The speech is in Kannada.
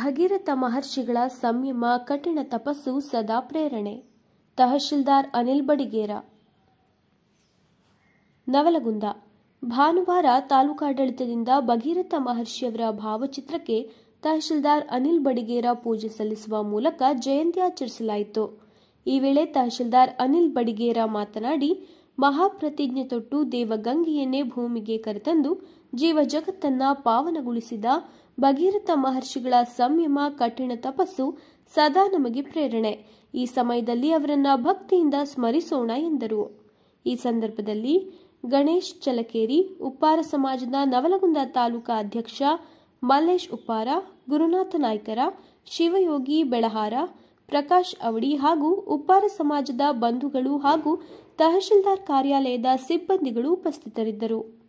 ಭಗೀರಥ ಮಹರ್ಷಿಗಳ ಸಂಯಮ ಕಠಿಣ ತಪಸ್ಸು ಸದಾ ಪ್ರೇರಣೆ ತಹಶೀಲ್ದಾರ್ ಅನಿಲ್ ಬಡಿಗೇರ ನವಲಗುಂದ ಭಾನುವಾರ ತಾಲೂಕಾಡಳಿತದಿಂದ ಭಗೀರಥ ಮಹರ್ಷಿಯವರ ಭಾವಚಿತ್ರಕ್ಕೆ ತಹಶೀಲ್ದಾರ್ ಅನಿಲ್ ಬಡಿಗೇರ ಪೂಜೆ ಸಲ್ಲಿಸುವ ಮೂಲಕ ಜಯಂತಿ ಆಚರಿಸಲಾಯಿತು ಈ ವೇಳೆ ತಹಶೀಲ್ದಾರ್ ಅನಿಲ್ ಬಡಿಗೇರ ಮಾತನಾಡಿ ಮಹಾಪ್ರತಿಜ್ಞೆ ತೊಟ್ಟು ದೇವಗಂಗೆಯನ್ನೇ ಭೂಮಿಗೆ ಕರೆತಂದು ಜೀವ ಜಗತ್ತನ್ನ ಪಾವನಗೊಳಿಸಿದ ಭಗೀರಥ ಮಹರ್ಷಿಗಳ ಸಂಯಮ ಕಠಿಣ ತಪಸ್ಸು ಸದಾ ನಮಗೆ ಪ್ರೇರಣೆ ಈ ಸಮಯದಲ್ಲಿ ಅವರನ್ನ ಭಕ್ತಿಯಿಂದ ಸ್ಮರಿಸೋಣ ಎಂದರು ಈ ಸಂದರ್ಭದಲ್ಲಿ ಗಣೇಶ್ ಚಲಕೇರಿ ಉಪ್ಪಾರ ಸಮಾಜದ ನವಲಗುಂದ ತಾಲೂಕಾ ಅಧ್ಯಕ್ಷ ಮಲ್ಲೇಶ್ ಉಪ್ಪಾರ ಗುರುನಾಥ ನಾಯ್ಕರ ಶಿವಯೋಗಿ ಬೆಳಹಾರ ಪ್ರಕಾಶ್ ಅವಡಿ ಹಾಗೂ ಉಪ್ಪಾರ ಸಮಾಜದ ಬಂಧುಗಳು ಹಾಗೂ ತಹಶೀಲ್ದಾರ್ ಕಾರ್ಯಾಲಯದ ಸಿಬ್ಬಂದಿಗಳು ಉಪಸ್ಥಿತರಿದ್ದರು